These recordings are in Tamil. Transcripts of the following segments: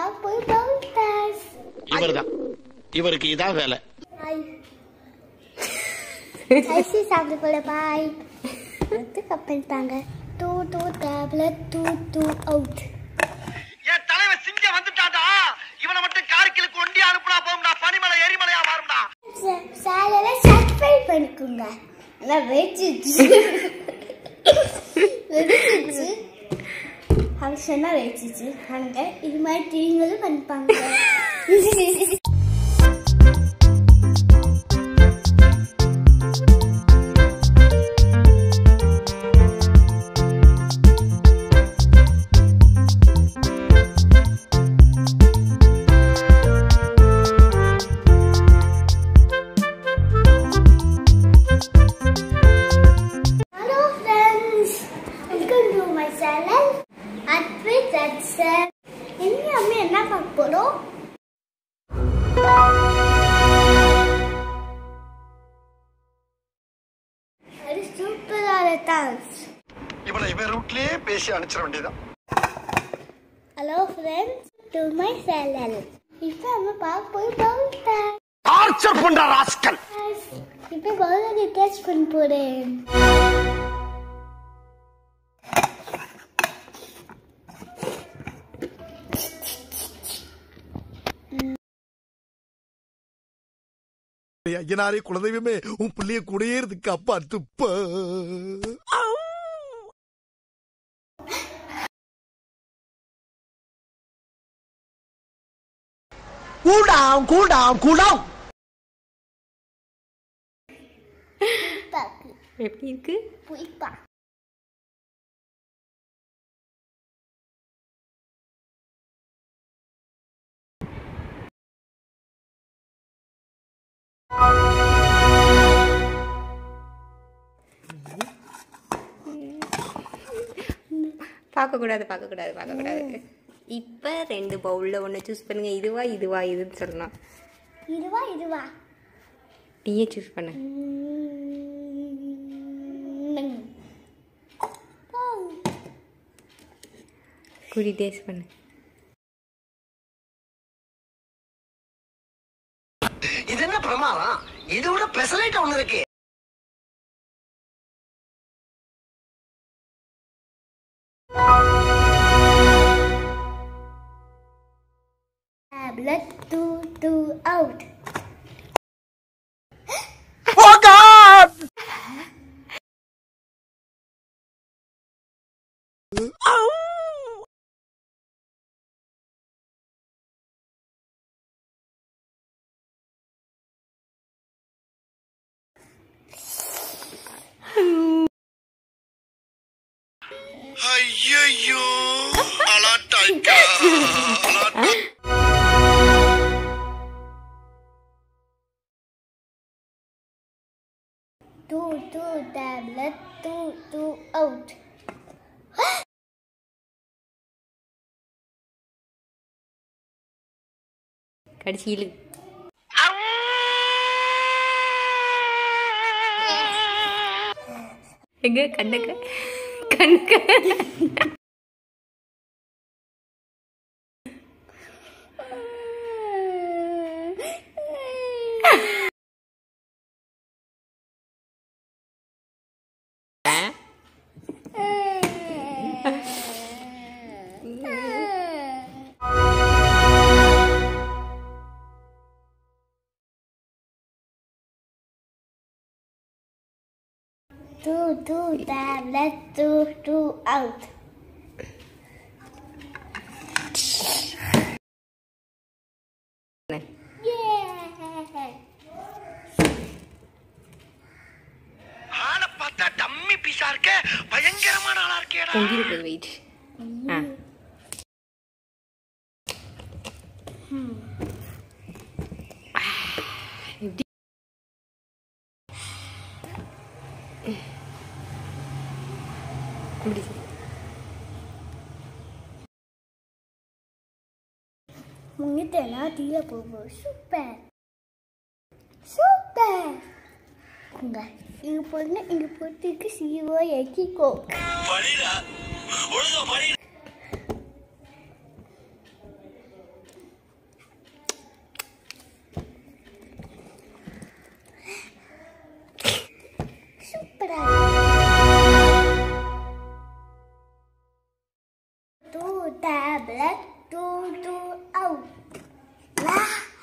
போய் பவுன்டர்ஸ் இவர்தான் இவருக்கு இதான் வேலை பாய் ஐசி சாப்பிட்டு போல பாய் வந்து கப்பல்ட்டாங்க two two tablet two two out என் தலைவன் சிங்கம் வந்துட்டாடா இவனை மட்டும் கார்கிலுக்கு ஒண்டி அனுப்புனா போகும்டா பனிமலை எரிமலையா மாறும்டா சேனலை சப்ஸ்கிரைப் பண்ணிக்கோங்க நல்லா வெச்சிச்சு வெடிச்சிச்சு அவங்க சொன்னா வெச்சிச்சு நாங்க இது மாதிரி நீங்களும் பண்ணிப்பாங்க Hello friends, welcome to my channel. Advait Adser. இன்னும் நம்ம என்ன பார்க்க போறோம் அது சூப்பரான டான்ஸ் இவனை இவன் ரூட்லயே பேசி அனுப்பிச்சிட வேண்டியதான் hello friends to my channel இப்போ நம்ம பார்க்க போய் பவுல் டான்ஸ் டார்ச்சர் பண்றா ராஸ்கல் இப்போ பவுல் டேஸ்ட் பண்ண போறேன் ஐயனாரே குலதெய்வமே உன் பிள்ளைய கூடயே இருக்கு அப்பா துப்ப கூடாம் கூடாம் கூடாம் பாக்கு எப்படி இருக்கு புய்ப்பா பார்க்கக்கூடாது பார்க்கக்கூடாது பார்க்கக்கூடாது இப்போ ரெண்டு பவுலில் ஒன்று சூஸ் பண்ணுங்க இதுவா இதுவா இதுன்னு சொல்லணும் இதுவா இதுவா நீயே சூஸ் பண்ணு ம். பவுல். குடி டேஸ்ட் பண்ணு இது என்ன பிரமாதம் இது விட பெசலைட் ஒண்ணு இருக்கு Tablet two two out. ஐயோ அலாட்டாய்க்கா Two two tablet two two out. கடிச்சு இழு எங்க கண்ணுக்கு கண்ணுக்கு Two two tablet two two out. Yeah. ஆளை பார்த்தா டம்மி பீஸா இருக்க பயங்கரமான ஆளா இருக்கேடா பொங்கிருக்கு வெயிட் ஆ எப்படி இப்படி சொல்லு. முங்கிட்டேனா தீல போகும் சூப்பர் சூப்பர் இங்க இங்க பொண்ணு இங்க பொட்டுக்கு சீவோ எக்கிக்கோ டூ டூ அவுட் வா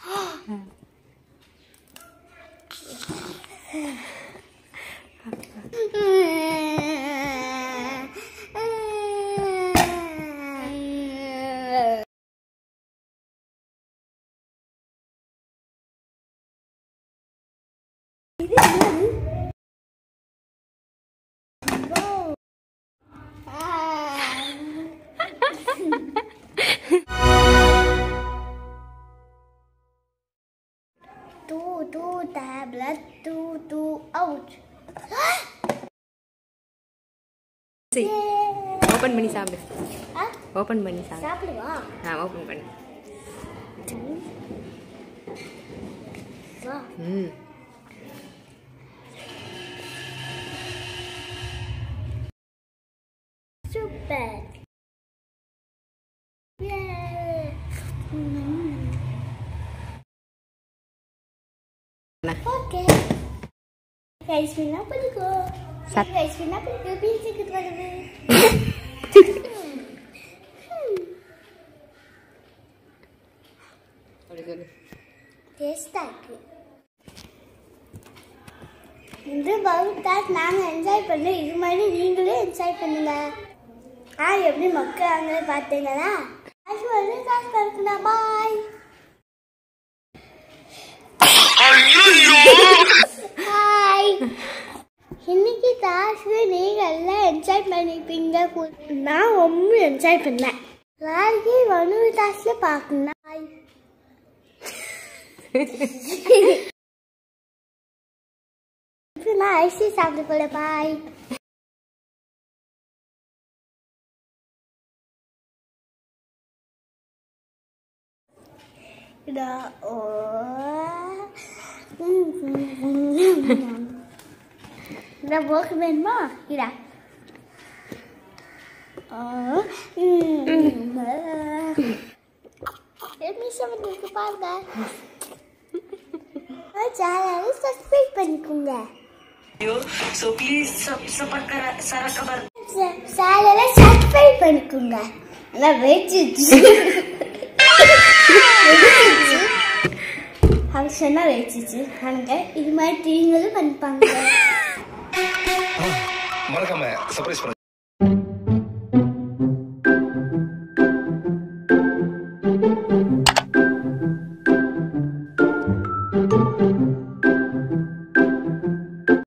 இது என்னது? Go. Two, two, tablet, two, two, out. சரி ஓப்பன் பண்ணி சாப்பிடு ஆ, ஓப்பன் பண்ணி சாப்பிடு சாப்பிடுவா ஆ ஓப்பன் பண்ணு வா ம் Super. Yay. Okay. Guys, kenapa nih kok? Sat- Guys, kenapa nih kok bisa ketemu அப்படி சொல்லு டேஸ்டா இருக்கு இந்த பவுட்டாஸ் நாங்கள் என்ஜாய் பண்ணோம் இது மாதிரி நீங்களும் என்ஜாய் பண்ணுங்க ஆ எப்படி மக்கள் பார்த்தீங்களா அது வந்து காசு பார்க்கணும் பாய் ஹாய் இன்னைக்கு டாஸ்க்கு நீங்கள் எல்லாம் என்ஜாய் பண்ணிப்பீங்க நான் ரொம்ப என்ஜாய் பண்ணேன் நாளைக்கு ஒன்று டாஸ்ல பார்க்கணும் பாய் இப்போ நான் ஐசி சாப்பிட போல பாய் இதா ஓ இந்த போக்கு வேணுமா இதா எப்படி சமைச்சிருக்கு பாருங்க சேனலை சப்ஸ்கிரைப் பண்ணிக்கோங்க So please sub- support kara- Sarah Kabar. சேனலை சப்ஸ்கிரைப் பண்ணிக்கோங்க நான் வெச்சிச்சு அவங்க சொன்னா வெச்சிச்சு அங்க இது மாதிரி நீங்களும் பண்ணிப்பாங்க மறக்காம சர்ப்ரைஸ் பண்ணுங்க